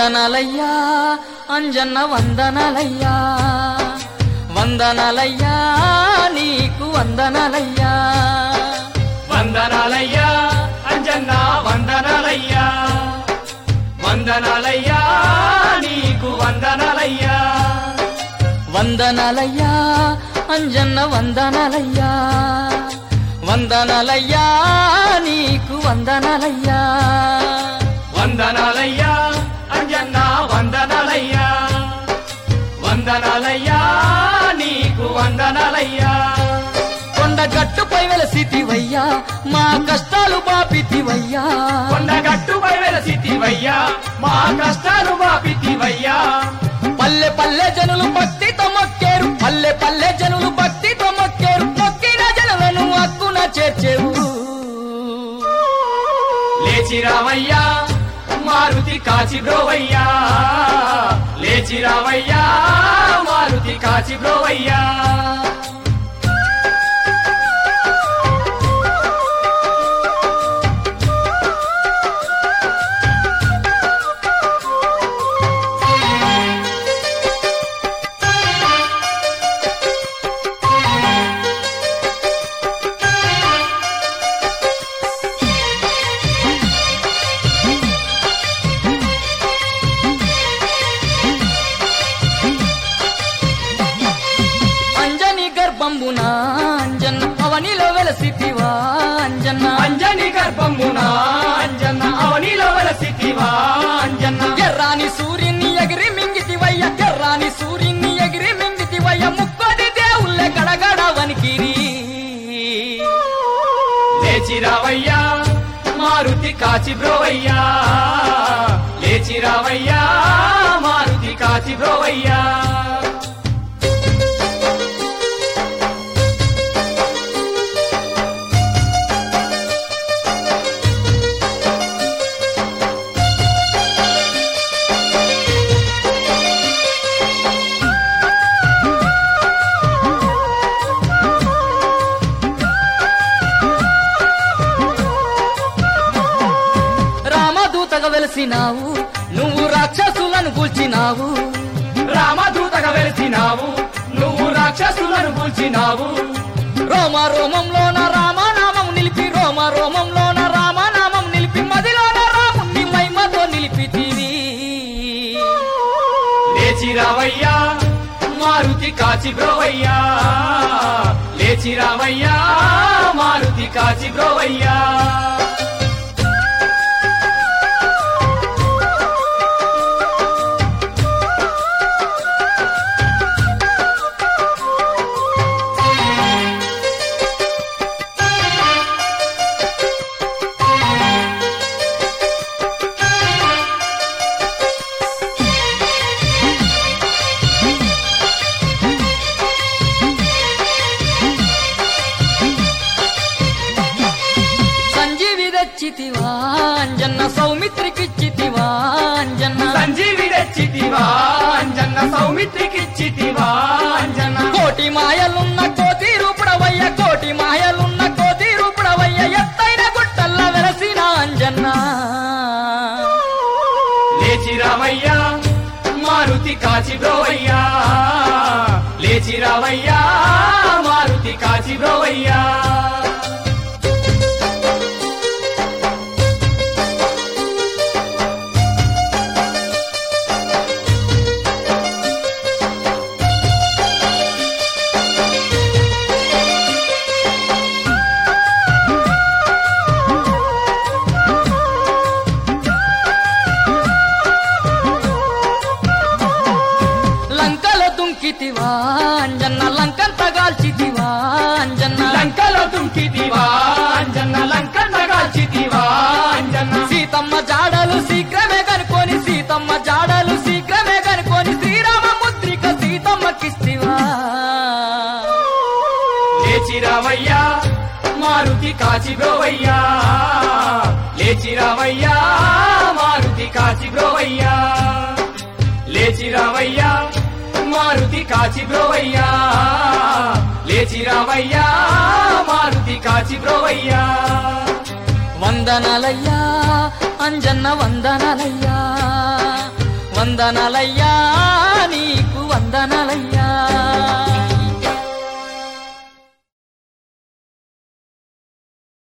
వందనాలయ్యా అంజన్న వందనాలయ్యా వందనాలయ్యా నీకు వందనాలయ్యా వందనాలయ్యా అంజన్న వందనాలయ్యా వందనాలయ్యా నీకు వందనాలయ్యా వందనాలయ్యా అంజన్న వందనాలయ్యా వందనాలయ్యా నీకు వందనాలయ్యా వందనాలయ్యా అంజన్న వందనాలయ్యా వందనాలయ్యా నీకు వందనాలయ్యా కొండ గట్టుపై వెలసితివయ్యా మా కష్టాలు బాపితివయ్యా కొండగట్టుపై వెలసితివయ్యా మా కష్టాలు బాపితివయ్యా పల్లె పల్లె జనులు భక్తితో మొక్కేరు పల్లె పల్లె జనులు భక్తితో మొక్కేరు మొక్కిన జనులను హక్కున చేర్చేవు లేచిరావయ్యా మారుతి కాచి బ్రోవయ్యా లేచిరావయ్యా మారుతి కాచి బ్రోవయ్యా అంజని గర్భంబున అంజన్న పవనిలో వెలసితివా అంజన్న అంజని గర్భమున అంజన్న అవనిలో వలసితివా అంజన్న ఎర్రాని సూర్యుని ఎగిరి మింగితివయ్య ఎర్రాని సూర్యుని ఎగిరి మింగితివయ్య ముక్కోటి దేవుళ్ళే గడగడ వనికిరి లేచిరావయ్యా మారుతి కాచి బ్రోవయ్యా లేచిరావయ్యా మారుతి కాచి బ్రోవయ్యా రామదూతగా వెలసినావు నువ్వు రాక్షసులను కూల్చినావు రామదూతగా వెలిసినావు నువ్వు రాక్షసులను కూల్చినావు రోమ రోమంలోన రామనామం నిలిపి రోమ రోమంలోన రామనామం నిలిపి మదిలోన రాముని మహిమతో నిలిపితివి లేచిరావయ్యా మారుతి కాచి బ్రోవయ్యా లేచిరావయ్యా మారుతి కాచి బ్రోవయ్యా సంజీవి తెచ్చితివా అంజన్న సౌమిత్రికిచ్చితివా అంజన్న సంజీవి తెచ్చితివా అంజన్న సౌమిత్రికిచ్చితివా అంజన్న కోటి మాయలున్న కోతి రూపుడవయ్య కోటి మాయలున్న కోతి రూపుడవయ్య ఎత్తైన గుట్టల్ల వెలసిన అంజన్న లేచిరావయ్యా మారుతి కాచి బ్రోవయ్యా లేచిరావయ్యా మారుతి కాచి బ్రోవయ్యా లంకలో దుంకితివా అంజన్న లంకంత గాల్చితివా అంజన్న లంకలో దుంకితివా అంజన్న లంకన్న కాల్చితివా అంజన్న సీతమ్మ జాడలు శీఘ్రమే కనుకొని సీతమ్మ జాడలు శీఘ్రమే కనుకొని శ్రీరామ ముద్రిక సీతమ్మకిస్తివా లేచిరావయ్యా మారుతి కాచి బ్రోవయ్యా లేచిరావయ్యా మారుతి కాచి బ్రోవయ్యా లేచిరావయ్యా మారుతి కాచి బ్రోవయ్యా లేచిరావయ్యా మారుతి కాచి బ్రోవయ్యా వందనాలయ్యా అంజన్న వందనాలయ్యా వందనాలయ్యా నీకు వందనాలయ్యా